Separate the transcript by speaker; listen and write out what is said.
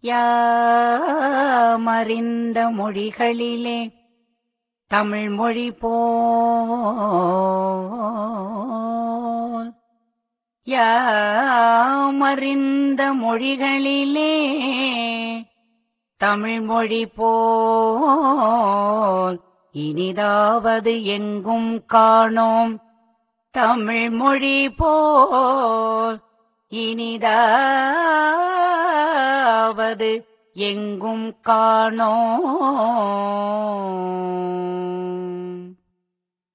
Speaker 1: யாமறிந்த மொழிகளிலே தமிழ் மொழி போல் யாமறிந்த மொழிகளிலே தமிழ் மொழி போல் இனிதாவது எங்கும் காணோம் தமிழ் மொழி போல் இனிதாவது எங்கும் காணோம்